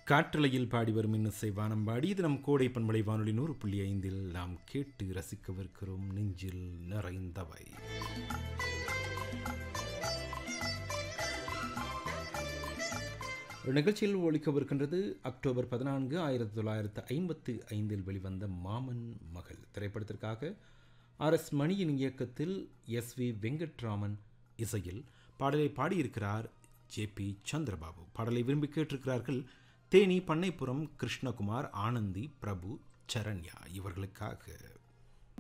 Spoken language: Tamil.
காற்றலையில் பாடி வரும் இன்னிசை வானம்பாடி இது நம் கோடை பண்பலை வானொலி நூறு புள்ளி ஐந்தில் நாம் கேட்டு ரசிக்கவிருக்கிறோம் நெஞ்சில் நிறைந்தவை ஒரு நிகழ்ச்சியில் ஒழிக்கவிருக்கின்றது அக்டோபர் பதினான்கு ஆயிரத்தி தொள்ளாயிரத்து ஐம்பத்து ஐந்தில் வெளிவந்த மாமன் மகள் திரைப்படத்திற்காக ஆர் எஸ் மணியின் இயக்கத்தில் எஸ் வி வெங்கட்ராமன் இசையில் பாடலை பாடியிருக்கிறார் ஜே பி சந்திரபாபு பாடலை விரும்பி கேட்டிருக்கிறார்கள் தேனி பண்ணைப்புறம் கிருஷ்ணகுமார் ஆனந்தி பிரபு சரண்யா இவர்களுக்காக